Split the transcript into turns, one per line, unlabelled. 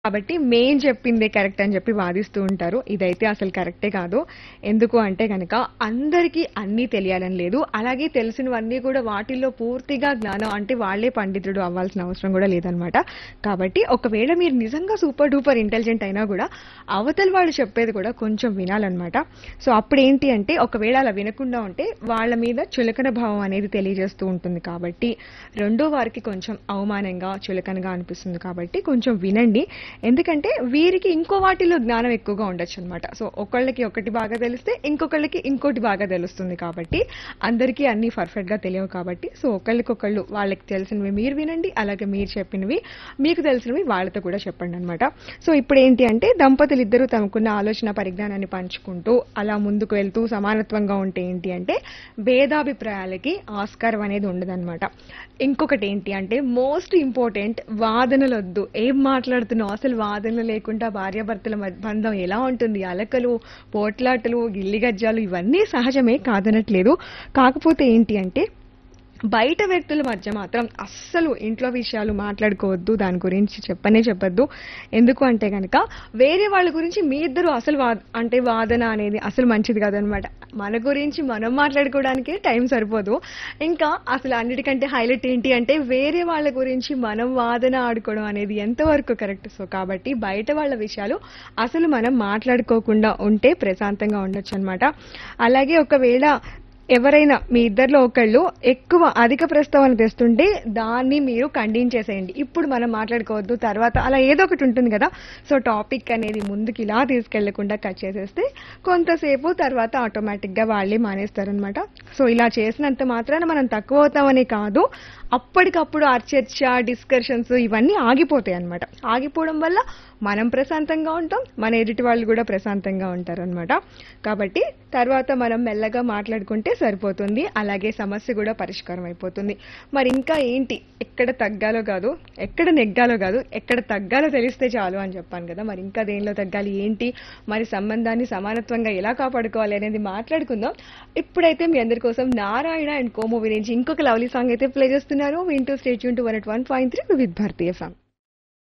కాబట్టి మేం చెప్పిందే కరెక్ట్ అని చెప్పి వాదిస్తూ ఉంటారు ఇదైతే అసలు కరెక్టే కాదు ఎందుకు అంటే కనుక అందరికీ అన్నీ తెలియాలని లేదు అలాగే తెలిసినవన్నీ కూడా వాటిల్లో పూర్తిగా జ్ఞానం అంటే వాళ్ళే పండితుడు అవ్వాల్సిన అవసరం కూడా లేదనమాట కాబట్టి ఒకవేళ మీరు నిజంగా సూపర్ డూపర్ ఇంటెలిజెంట్ అయినా కూడా అవతల వాళ్ళు చెప్పేది కూడా కొంచెం వినాలన్నమాట సో అప్పుడు ఏంటి అంటే ఒకవేళ అలా వినకుండా ఉంటే వాళ్ళ మీద చులకన భావం అనేది తెలియజేస్తూ ఉంటుంది కాబట్టి రెండో వారికి కొంచెం అవమానంగా చులకనగా అనిపిస్తుంది కాబట్టి కొంచెం వినండి ఎందుకంటే వీరికి ఇంకో వాటిలో జ్ఞానం ఎక్కువగా ఉండొచ్చు అనమాట సో ఒకళ్ళకి ఒకటి బాగా తెలిస్తే ఇంకొకళ్ళకి ఇంకోటి బాగా తెలుస్తుంది కాబట్టి అందరికీ అన్ని పర్ఫెక్ట్ గా తెలియవు కాబట్టి సో ఒకళ్ళకొకళ్ళు వాళ్ళకి తెలిసినవి మీరు వినండి అలాగే మీరు చెప్పినవి మీకు తెలిసినవి వాళ్ళతో కూడా చెప్పండి అనమాట సో ఇప్పుడు ఏంటి అంటే దంపతులు ఇద్దరు తమకున్న ఆలోచన పరిజ్ఞానాన్ని పంచుకుంటూ అలా ముందుకు వెళ్తూ సమానత్వంగా ఉంటే ఏంటి అంటే భేదాభిప్రాయాలకి ఆస్కారం అనేది ఉండదన్నమాట ఇంకొకటి ఏంటి అంటే మోస్ట్ ఇంపార్టెంట్ వాదనలు వద్దు ఏం మాట్లాడుతున్నావు అసలు వాదనలు లేకుండా భార్యాభర్తల మధ్య బంధం ఎలా ఉంటుంది అలకలు పోట్లాటలు గిల్లిగజ్జాలు ఇవన్నీ సహజమే కాదనట్లేదు కాకపోతే ఏంటి అంటే బయట వ్యక్తుల మధ్య మాత్రం అస్సలు ఇంట్లో విషయాలు మాట్లాడుకోవద్దు దాని గురించి చెప్పనే చెప్పొద్దు ఎందుకు అంటే కనుక వేరే వాళ్ళ గురించి మీ ఇద్దరు అసలు వా అంటే వాదన అనేది అసలు మంచిది కాదనమాట మన గురించి మనం మాట్లాడుకోవడానికే టైం సరిపోదు ఇంకా అసలు అన్నిటికంటే హైలైట్ ఏంటి అంటే వేరే వాళ్ళ గురించి మనం వాదన ఆడుకోవడం అనేది ఎంతవరకు కరెక్ట్ సో కాబట్టి బయట వాళ్ళ విషయాలు అసలు మనం మాట్లాడుకోకుండా ఉంటే ప్రశాంతంగా ఉండొచ్చు అనమాట అలాగే ఒకవేళ ఎవరైనా మీ ఇద్దరిలో ఒకళ్ళు ఎక్కువ అధిక ప్రస్తావన తెస్తుంటే దాన్ని మీరు ఖండించేసేయండి ఇప్పుడు మనం మాట్లాడుకోవద్దు తర్వాత అలా ఏదో ఒకటి ఉంటుంది కదా సో టాపిక్ అనేది ముందుకు ఇలా తీసుకెళ్లకుండా కట్ చేసేస్తే కొంతసేపు తర్వాత ఆటోమేటిక్ గా వాళ్ళే మానేస్తారనమాట సో ఇలా చేసినంత మాత్రాన మనం తక్కువ అవుతామని కాదు అప్పటికప్పుడు ఆ చర్చ డిస్కషన్స్ ఇవన్నీ ఆగిపోతాయి అనమాట ఆగిపోవడం వల్ల మనం ప్రశాంతంగా ఉంటాం మన ఎదుటి వాళ్ళు కూడా ప్రశాంతంగా ఉంటారు అనమాట కాబట్టి తర్వాత మనం మెల్లగా మాట్లాడుకుంటే సరిపోతుంది అలాగే సమస్య కూడా పరిష్కారం అయిపోతుంది మరి ఇంకా ఏంటి ఎక్కడ తగ్గాలో కాదు ఎక్కడ నెగ్గాలో కాదు ఎక్కడ తగ్గాలో తెలిస్తే చాలు అని చెప్పాను కదా మరి ఇంకా దేనిలో తగ్గాలి ఏంటి మరి సంబంధాన్ని సమానత్వంగా ఎలా కాపాడుకోవాలి అనేది మాట్లాడుకుందాం ఇప్పుడైతే మీ అందరి కోసం నారాయణ అండ్ కో మూవీ నుంచి ఇంకొక లవ్లీ సాంగ్ అయితే ప్లే చేస్తున్నారు వింటూ స్టేట్ యూన్ to one eight one point three with భారతీయ సాంగ్